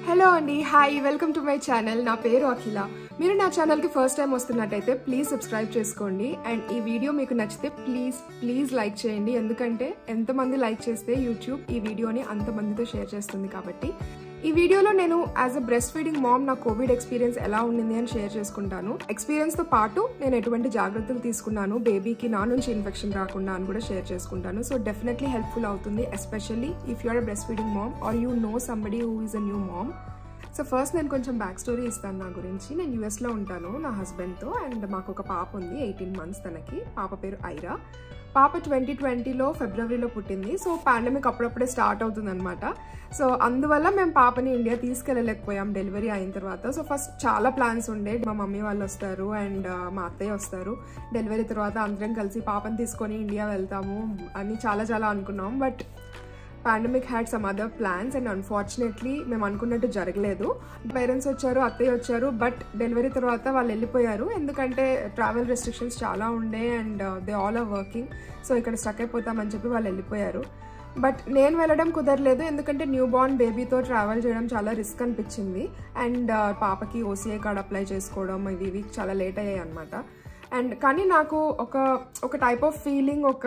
Hello అండి hi welcome to my channel నా పేరు అఖిల మీరు నా ఛానల్కి ఫస్ట్ టైం వస్తున్నట్టయితే ప్లీజ్ సబ్స్క్రైబ్ చేసుకోండి అండ్ ఈ వీడియో మీకు నచ్చితే ప్లీజ్ ప్లీజ్ లైక్ చేయండి ఎందుకంటే ఎంతమంది లైక్ చేస్తే యూట్యూబ్ ఈ వీడియోని అంతమందితో షేర్ చేస్తుంది కాబట్టి ఈ వీడియోలో నేను as a breast feeding mom నా కోవిడ్ ఎక్స్పీరియన్స్ ఎలా ఉండింది అని షేర్ చేసుకుంటాను ఎక్స్పీరియన్స్ తో పాటు నేను ఎటువంటి జాగ్రత్తలు తీసుకున్నాను బేబీకి నా నుంచి ఇన్ఫెక్షన్ రాకుండా అని కూడా షేర్ చేసుకుంటాను సో డెఫినెట్లీ హెల్ప్ఫుల్ అవుతుంది especially if you're breast feeding mom are you know somebody who is a new mom so first నేను కొంచెం బ్యాక్ స్టోరీ ఇస్తాను నా గురించి నేను యూఎస్లో ఉంటాను నా హస్బెండ్తో అండ్ మాకు ఒక పాప ఉంది ఎయిటీన్ మంత్స్ తనకి పాప పేరు ఐరా పాప ట్వంటీ ట్వంటీలో ఫిబ్రవరిలో పుట్టింది సో పాండమిక్ అప్పుడప్పుడే స్టార్ట్ అవుతుంది అనమాట సో అందువల్ల మేము పాపని ఇండియా తీసుకెళ్ళలేకపోయాం డెలివరీ అయిన తర్వాత సో ఫస్ట్ చాలా ప్లాన్స్ ఉండే మా మమ్మీ వాళ్ళు వస్తారు అండ్ మా అత్తయ్య వస్తారు డెలివరీ తర్వాత అందరం కలిసి పాపని తీసుకొని ఇండియా వెళ్తాము అని చాలా చాలా అనుకున్నాం but pandemic had some other plans and unfortunately మేము అనుకున్నట్టు జరగలేదు పేరెంట్స్ వచ్చారు అత్తయ్య వచ్చారు బట్ డెలివరీ తర్వాత వాళ్ళు వెళ్ళిపోయారు ఎందుకంటే ట్రావెల్ రెస్ట్రిక్షన్స్ చాలా ఉండే and they all are working so ఇక్కడ స్టక్ అయిపోతామని చెప్పి వాళ్ళు వెళ్ళిపోయారు బట్ నేను వెళ్ళడం కుదరలేదు ఎందుకంటే న్యూ బార్న్ బేబీతో ట్రావెల్ చేయడం చాలా రిస్క్ అనిపించింది అండ్ పాపకి ఓసీఐ కార్డ్ అప్లై చేసుకోవడం ఇవి ఇవి చాలా లేట్ అయ్యాయి అనమాట అండ్ కానీ నాకు ఒక ఒక టైప్ ఆఫ్ ఫీలింగ్ ఒక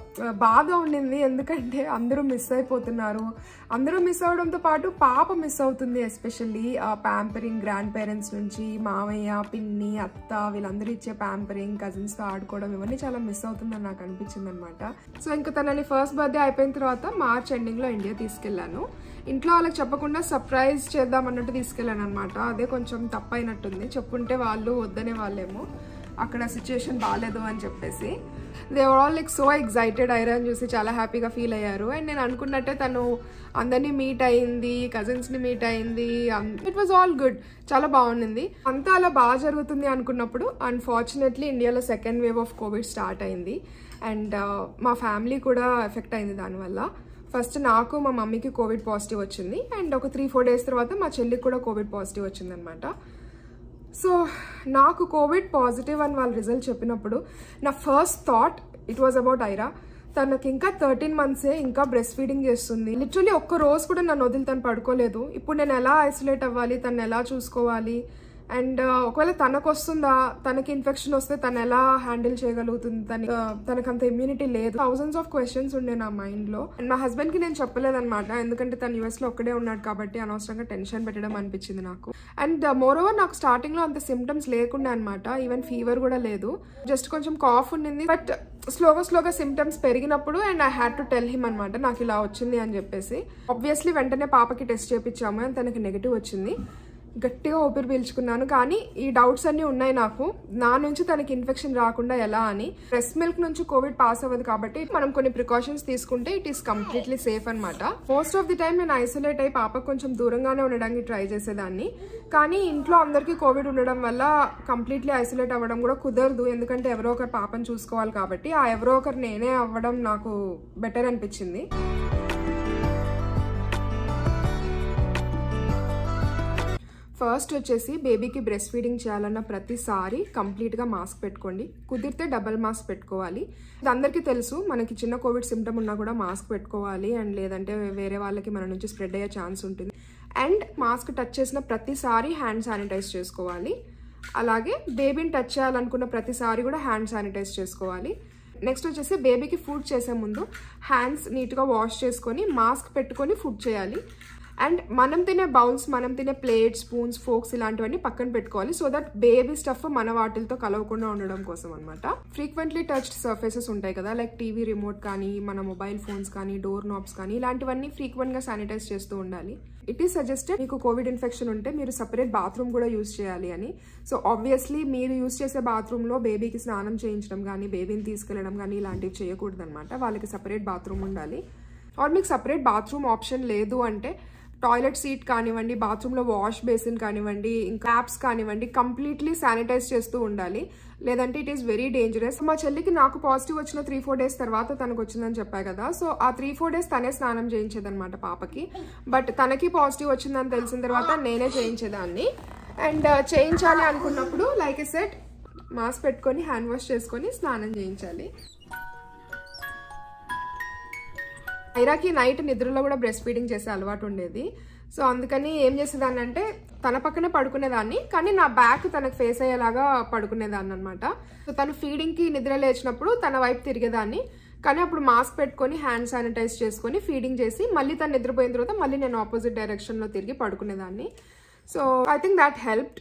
బాధ ఉండింది ఎందుకంటే అందరూ మిస్ అయిపోతున్నారు అందరూ మిస్ అవడంతో పాటు పాప మిస్ అవుతుంది ఎస్పెషల్లీ ప్యాంపరింగ్ గ్రాండ్ పేరెంట్స్ నుంచి మామయ్య పిన్ని అత్త వీళ్ళందరూ ఇచ్చే ప్యాంపరింగ్ కజిన్స్తో ఆడుకోవడం ఇవన్నీ చాలా మిస్ అవుతుందని నాకు అనిపించింది అనమాట సో ఇంకా తనని ఫస్ట్ బర్త్డే అయిపోయిన తర్వాత మార్చ్ ఎండింగ్లో ఇండియా తీసుకెళ్ళాను ఇంట్లో వాళ్ళకి చెప్పకుండా సర్ప్రైజ్ చేద్దాం అన్నట్టు తీసుకెళ్ళాను అనమాట అదే కొంచెం తప్పైనట్టుంది చెప్పుంటే వాళ్ళు వద్దనే వాళ్ళేమో అక్కడ సిచ్యుయేషన్ బాగాలేదు అని చెప్పేసి they all like so excited ఐరన్ చూసి చాలా హ్యాపీగా ఫీల్ అయ్యారు అండ్ నేను అనుకున్నట్టే తను అందరినీ మీట్ అయింది కజిన్స్ని మీట్ అయింది ఇట్ వాజ్ ఆల్ గుడ్ చాలా బాగుండింది అంతా అలా బాగా జరుగుతుంది అనుకున్నప్పుడు అన్ఫార్చునేట్లీ ఇండియాలో second wave of COVID start అయింది అండ్ మా ఫ్యామిలీ కూడా ఎఫెక్ట్ అయింది దానివల్ల ఫస్ట్ నాకు మా మమ్మీకి కోవిడ్ పాజిటివ్ వచ్చింది అండ్ ఒక త్రీ ఫోర్ డేస్ తర్వాత మా చెల్లికి కూడా కోవిడ్ పాజిటివ్ వచ్చిందనమాట సో నాకు కోవిడ్ పాజిటివ్ అని వాళ్ళు రిజల్ట్ చెప్పినప్పుడు నా first thought it was about Aira తనకి ఇంకా థర్టీన్ మంత్సే ఇంకా బ్రెస్ట్ ఫీడింగ్ చేస్తుంది లిటరలీ ఒక్క రోజు కూడా నన్ను వదిలి తను పడుకోలేదు ఇప్పుడు నేను ఎలా ఐసోలేట్ అవ్వాలి తను ఎలా చూసుకోవాలి అండ్ ఒకవేళ తనకు వస్తుందా తనకి ఇన్ఫెక్షన్ వస్తే తను ఎలా హ్యాండిల్ చేయగలుగుతుంది తన తనకు అంత ఇమ్యూనిటీ లేదు థౌసండ్స్ ఆఫ్ క్వశ్చన్స్ ఉండే నా మైండ్లో అండ్ మా హస్బెండ్కి నేను చెప్పలేదన్నమాట ఎందుకంటే తను యూఎస్లో ఒక్కడే ఉన్నాడు కాబట్టి అనవసరంగా టెన్షన్ పెట్టడం అనిపించింది నాకు అండ్ మోర్ ఓవర్ నాకు స్టార్టింగ్లో అంత సిమ్టమ్స్ లేకుండా అనమాట ఈవెన్ ఫీవర్ కూడా లేదు జస్ట్ కొంచెం కాఫ్ ఉండింది బట్ స్లోగా స్లోగా సిమ్టమ్స్ పెరిగినప్పుడు and I had to tell him అనమాట నాకు ఇలా వచ్చింది అని చెప్పేసి ఆబ్వియస్లీ వెంటనే పాపకి టెస్ట్ చేయించాము అండ్ తనకి నెగిటివ్ వచ్చింది గట్టిగా ఊపిరి పీల్చుకున్నాను కానీ ఈ డౌట్స్ అన్నీ ఉన్నాయి నాకు నా నుంచి తనకి ఇన్ఫెక్షన్ రాకుండా ఎలా అని బ్రెస్ట్ మిల్క్ నుంచి కోవిడ్ పాస్ అవ్వదు కాబట్టి మనం కొన్ని ప్రికాషన్స్ తీసుకుంటే ఇట్ ఈస్ కంప్లీట్లీ సేఫ్ అనమాట మోస్ట్ ఆఫ్ ది టైం నేను ఐసోలేట్ అయ్యి పాప కొంచెం దూరంగానే ఉండడానికి ట్రై చేసేదాన్ని కానీ ఇంట్లో అందరికీ కోవిడ్ ఉండడం వల్ల కంప్లీట్లీ ఐసోలేట్ అవ్వడం కూడా కుదరదు ఎందుకంటే ఎవరో ఒకరు పాపను చూసుకోవాలి కాబట్టి ఆ ఎవరో ఒకరు నేనే అవ్వడం నాకు బెటర్ అనిపించింది ఫస్ట్ వచ్చేసి బేబీకి బ్రెస్ట్ ఫీడింగ్ చేయాలన్న ప్రతిసారి కంప్లీట్గా మాస్క్ పెట్టుకోండి కుదిరితే డబల్ మాస్క్ పెట్టుకోవాలి ఇది అందరికీ తెలుసు మనకి చిన్న కోవిడ్ సిమ్టమ్ ఉన్నా కూడా మాస్క్ పెట్టుకోవాలి అండ్ లేదంటే వేరే వాళ్ళకి మన నుంచి స్ప్రెడ్ అయ్యే ఛాన్స్ ఉంటుంది అండ్ మాస్క్ టచ్ చేసిన ప్రతిసారి హ్యాండ్ శానిటైజ్ చేసుకోవాలి అలాగే బేబీని టచ్ చేయాలనుకున్న ప్రతిసారి కూడా హ్యాండ్ శానిటైజ్ చేసుకోవాలి నెక్స్ట్ వచ్చేసి బేబీకి ఫుడ్ చేసే ముందు హ్యాండ్స్ నీట్గా వాష్ చేసుకొని మాస్క్ పెట్టుకొని ఫుడ్ చేయాలి అండ్ మనం తినే బౌల్స్ మనం తినే ప్లేట్స్ స్పూన్స్ ఫోక్స్ ఇలాంటివన్నీ పక్కన పెట్టుకోవాలి సో దట్ బేబీ స్టఫ్ మన వాటిలతో కలవకుండా ఉండడం కోసం అనమాట ఫ్రీక్వెంట్లీ టచ్డ్ సర్ఫేసెస్ ఉంటాయి కదా లైక్ టీవీ రిమోట్ కానీ మన మొబైల్ ఫోన్స్ కానీ డోర్ నాబ్స్ కానీ ఇలాంటివన్నీ ఫ్రీక్వెంట్గా శానిటైజ్ చేస్తూ ఉండాలి ఇట్ ఈస్ సజెస్టెడ్ మీకు కోవిడ్ ఇన్ఫెక్షన్ ఉంటే మీరు సపరేట్ బాత్రూమ్ కూడా యూస్ చేయాలి అని సో ఆబ్వియస్లీ మీరు యూస్ చేసే బాత్రూంలో బేబీకి స్నానం చేయించడం కానీ బేబీని తీసుకెళ్లడం కానీ ఇలాంటివి చేయకూడదు అనమాట వాళ్ళకి సపరేట్ బాత్రూమ్ ఉండాలి ఆర్ మీకు సపరేట్ బాత్రూమ్ ఆప్షన్ లేదు అంటే టాయిలెట్ సీట్ కానివ్వండి బాత్రూంలో వాష్ బేసిన్ కానివ్వండి ఇంకా యాప్స్ కానివ్వండి కంప్లీట్లీ శానిటైజ్ చేస్తూ ఉండాలి లేదంటే ఇట్ ఈస్ వెరీ డేంజరస్ మా చెల్లికి నాకు పాజిటివ్ వచ్చిన త్రీ ఫోర్ డేస్ తర్వాత తనకు వచ్చిందని చెప్పా కదా సో ఆ త్రీ ఫోర్ డేస్ తనే స్నానం చేయించేదన్నమాట పాపకి బట్ తనకి పాజిటివ్ వచ్చిందని తెలిసిన తర్వాత నేనే చేయించేదాన్ని అండ్ చేయించాలి అనుకున్నప్పుడు లైక్ ఎ సెట్ మాస్క్ పెట్టుకొని హ్యాండ్ వాష్ చేసుకొని స్నానం చేయించాలి ఐరాకి నైట్ నిద్రలో కూడా బ్రెస్ట్ ఫీడింగ్ చేసే అలవాటు ఉండేది సో అందుకని ఏం చేసేదాన్ని అంటే తన పక్కనే పడుకునేదాన్ని కానీ నా బ్యాక్ తనకు ఫేస్ అయ్యేలాగా పడుకునేదాన్ని అనమాట సో తను ఫీడింగ్కి నిద్ర లేచినప్పుడు తన వైపు తిరిగేదాన్ని కానీ అప్పుడు మాస్క్ పెట్టుకొని హ్యాండ్ శానిటైజ్ చేసుకొని ఫీడింగ్ చేసి మళ్ళీ తను నిద్రపోయిన తర్వాత మళ్ళీ నేను ఆపోజిట్ డైరెక్షన్లో తిరిగి పడుకునేదాన్ని so I think that helped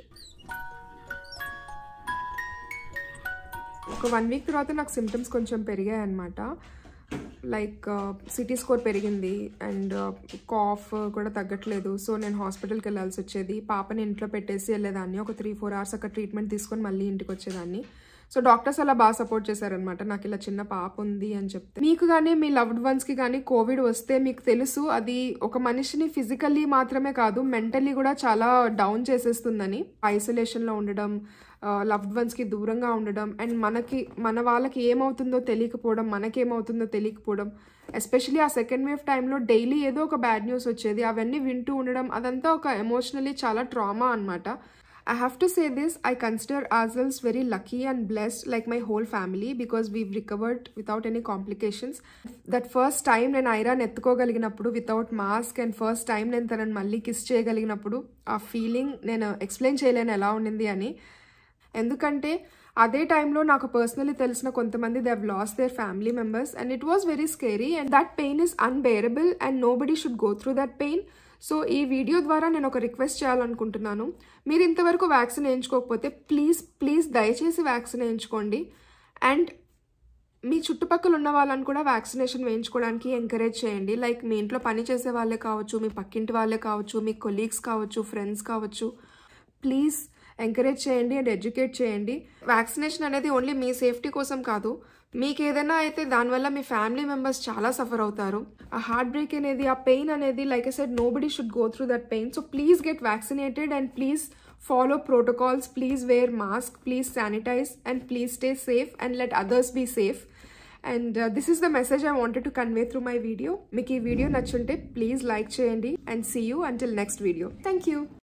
ఒక వన్ వీక్ తర్వాత నాకు సిమ్టమ్స్ కొంచెం పెరిగాయి అనమాట లైక్ సిటీ స్కోర్ పెరిగింది అండ్ కాఫ్ కూడా తగ్గట్లేదు సో నేను హాస్పిటల్కి వెళ్ళాల్సి వచ్చేది పాపని ఇంట్లో పెట్టేసి వెళ్ళేదాన్ని ఒక త్రీ ఫోర్ అవర్స్ అక్కడ ట్రీట్మెంట్ తీసుకొని మళ్ళీ ఇంటికి వచ్చేదాన్ని సో డాక్టర్స్ అలా బాగా సపోర్ట్ చేశారనమాట నాకు ఇలా చిన్న పాప ఉంది అని చెప్తే మీకు కానీ మీ లవ్డ్ వన్స్కి కానీ కోవిడ్ వస్తే మీకు తెలుసు అది ఒక మనిషిని ఫిజికల్లీ మాత్రమే కాదు మెంటల్లీ కూడా చాలా డౌన్ చేసేస్తుందని ఐసోలేషన్లో ఉండడం లవ్డ్ వన్స్కి దూరంగా ఉండడం అండ్ మనకి మన వాళ్ళకి ఏమవుతుందో తెలియకపోవడం మనకేమవుతుందో తెలియకపోవడం ఎస్పెషలీ ఆ సెకండ్ వేవ్ టైంలో డైలీ ఏదో ఒక బ్యాడ్ న్యూస్ వచ్చేది అవన్నీ వింటూ ఉండడం అదంతా ఒక ఎమోషనలీ చాలా ట్రామా అనమాట I have to say this I consider ourselves very lucky and blessed, like my whole family, because we've recovered without any complications. That first time నేను ఐరాన్ ఎత్తుకోగలిగినప్పుడు without mask and first time నేను తనని మళ్ళీ kiss చేయగలిగినప్పుడు ఆ feeling నేను explain చేయలేను ఎలా ఉండింది అని ఎందుకంటే అదే టైంలో నాకు పర్సనలీ తెలిసిన కొంతమంది they have loss their family members and it was very scary and that pain is unbearable and nobody should go through that pain so ఈ వీడియో ద్వారా నేను ఒక రిక్వెస్ట్ చేయాలనుకుంటున్నాను మీరు ఇంతవరకు వ్యాక్సిన్ వేయించుకోకపోతే ప్లీజ్ ప్లీజ్ దయచేసి వ్యాక్సిన్ వేయించుకోండి అండ్ మీ చుట్టుపక్కల ఉన్న వాళ్ళని కూడా వ్యాక్సినేషన్ వేయించుకోవడానికి ఎంకరేజ్ చేయండి లైక్ మీ ఇంట్లో పని చేసే వాళ్ళే కావచ్చు మీ పక్కింటి వాళ్ళే కావచ్చు మీ కొలీగ్స్ కావచ్చు ఫ్రెండ్స్ కావచ్చు ప్లీజ్ ఎంకరేజ్ చేయండి అండ్ ఎడ్యుకేట్ చేయండి వ్యాక్సినేషన్ అనేది ఓన్లీ మీ సేఫ్టీ కోసం కాదు మీకు ఏదైనా అయితే దానివల్ల మీ ఫ్యామిలీ మెంబర్స్ చాలా సఫర్ అవుతారు ఆ హార్ట్ బ్రేక్ అనేది ఆ పెయిన్ అనేది like I said nobody should go through that pain so please get vaccinated and please follow protocols please wear mask please sanitize and please stay safe and let others be safe and this is the message I wanted to convey through my video మీకు ఈ video నచ్చుంటే please like చేయండి and see you until next video thank you